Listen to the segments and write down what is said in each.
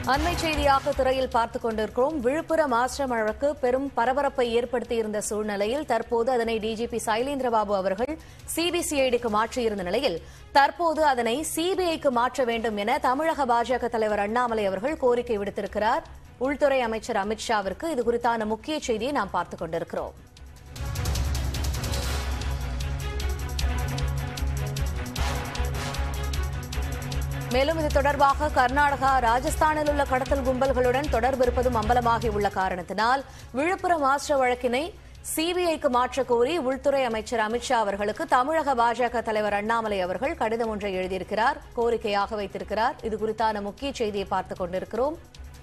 அண்மை செய்தியாக திரையில் பார்த்துக் கொண்டிருக்கிறோம் விழுப்புரம் ஆசிரம வழக்கு பெரும் பரபரப்பை ஏற்படுத்தியிருந்த சூழ்நிலையில் தற்போது அதனை டிஜிபி சைலேந்திரபாபு அவர்கள் சிபிசிஐடிக்கு மாற்றியிருந்த நிலையில் தற்போது அதனை சிபிஐக்கு மாற்ற வேண்டும் என தமிழக பாஜக தலைவர் அண்ணாமலை அவர்கள் கோரிக்கை விடுத்திருக்கிறார் உள்துறை அமைச்சர் அமித்ஷாவிற்கு இது குறித்தான முக்கிய செய்தியை நாம் பார்த்துக் கொண்டிருக்கிறோம் மேலும் இது தொடர்பாக கர்நாடகா ராஜஸ்தானில் உள்ள கடத்தல் கும்பல்களுடன் தொடர்பு இருப்பதும் அம்பலமாகி உள்ள காரணத்தினால் விழுப்புரம் ஆசிர வழக்கினை சிபிஐக்கு மாற்றக் கோரி உள்துறை அமைச்சர் அமித்ஷா அவர்களுக்கு தமிழக பாஜக தலைவர் அண்ணாமலை அவர்கள் கடிதம் ஒன்றை எழுதியிருக்கிறார் கோரிக்கையாக வைத்திருக்கிறார் இது குறித்தான முக்கிய செய்தியை பார்த்துக் கொண்டிருக்கிறோம்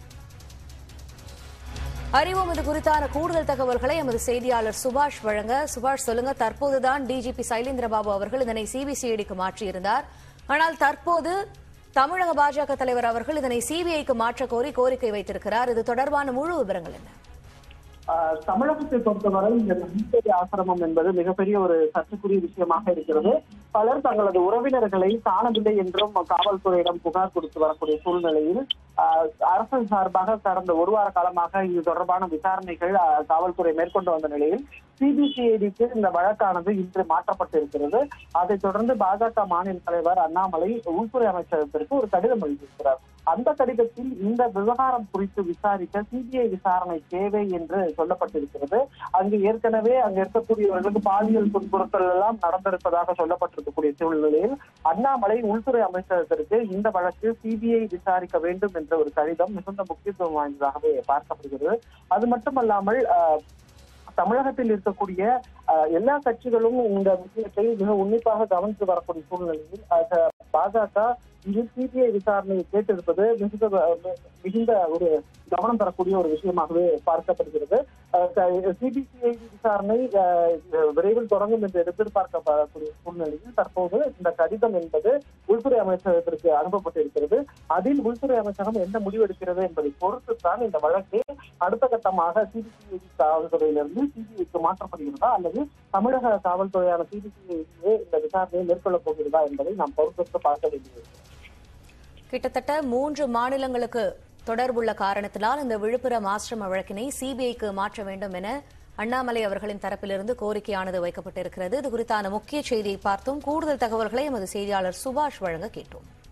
அறிவோம் இது குறித்தான கூடுதல் தகவல்களை எமது செய்தியாளர் சுபாஷ் வழங்க சுபாஷ் சொல்லுங்க தற்போதுதான் டிஜிபி சைலேந்திரபாபு அவர்கள் இதனை சிபிசிஐடிக்கு மாற்றியிருந்தார் ஆனால் தற்போது தமிழக பாஜக தலைவர் அவர்கள் இதனை சிபிஐக்கு மாற்ற கோரி கோரிக்கை வைத்திருக்கிறார் இது தொடர்பான முழு விவரங்கள் என்ன ஆஹ் தமிழகத்தை பொறுத்தவரை இந்த நம்பிக்கை ஆசிரமம் என்பது மிகப்பெரிய ஒரு சர்ச்சைக்குரிய விஷயமாக இருக்கிறது பலர் தங்களது உறவினர்களை காணவில்லை என்றும் காவல்துறையிடம் புகார் கொடுத்து வரக்கூடிய சூழ்நிலையில் ஆஹ் அரசு சார்பாக கடந்த ஒரு வார காலமாக இது தொடர்பான விசாரணைகள் ஆஹ் காவல்துறை மேற்கொண்டு வந்த நிலையில் சிபிசிஐடிக்கு இந்த வழக்கானது இன்று மாற்றப்பட்டிருக்கிறது அதைத் தொடர்ந்து பாஜக மாநில தலைவர் அண்ணாமலை உள்துறை அமைச்சகத்திற்கு ஒரு கடிதம் எழுதியிருக்கிறார் அந்த கடிதத்தில் இந்த விவகாரம் குறித்து விசாரிக்க சிபிஐ விசாரணை தேவை என்று சொல்லப்பட்டிருக்கிறது அங்கு ஏற்கனவே அங்கு இருக்கக்கூடியவர்களுக்கு பாலியல் துன்புறுத்தல் எல்லாம் நடந்திருப்பதாக சொல்லப்பட்டிருக்கக்கூடிய சூழ்நிலையில் அண்ணாமலை உள்துறை அமைச்சகத்திற்கு இந்த வழக்கு சிபிஐ விசாரிக்க வேண்டும் என்ற ஒரு கடிதம் மிகுந்த முக்கியத்துவம் வாய்ந்ததாகவே பார்க்கப்படுகிறது அது மட்டுமல்லாமல் ஆஹ், தமிழகத்தில் இருக்கக்கூடிய அஹ், எல்லா கட்சிகளும் இந்த விஷயத்தை மிக உன்னிப்பாக கவனித்து வரக்கூடிய சூழ்நிலையில் அஹ், பாஜக இது சிபிஐ விசாரணையை கேட்டிருப்பது மிகுந்த மிகுந்த ஒரு கவனம் தரக்கூடிய ஒரு விஷயமாகவே பார்க்கப்படுகிறது சிபிசிஐ விசாரணை அஹ், விரைவில் தொடங்கும் என்று எதிர்பார்க்கப்படக்கூடிய சூழ்நிலையில் தற்போது இந்த கடிதம் என்பது உள்துறை அமைச்சகத்திற்கு அனுப்பப்பட்டிருக்கிறது அதில் உள்துறை அமைச்சகம் என்ன முடிவெடுக்கிறது என்பதை பொறுத்துத்தான் இந்த வழக்கு அடுத்த கட்டமாக சிபிசிஐ காவல்துறையிலிருந்து சிபிஐக்கு மாற்றப்படுகிறதா அல்லது தமிழக காவல்துறையான சிபிசிஐ இந்த விசாரணையை மேற்கொள்ளப் போகிறதா என்பதை நாம் பொறுத்திருந்து பார்க்க வேண்டியது கிட்டத்தட்ட மூன்று மாநிலங்களுக்கு தொடர்புள்ள காரணத்தினால் இந்த விழுப்புரம் ஆசிரம வழக்கினை சிபிஐக்கு மாற்ற வேண்டும் என அண்ணாமலை அவர்களின் தரப்பிலிருந்து கோரிக்கையானது வைக்கப்பட்டிருக்கிறது இது குறித்தான முக்கிய செய்தியை பார்த்தோம் கூடுதல் தகவல்களை எமது செய்தியாளர் சுபாஷ் வழங்க கேட்டோம்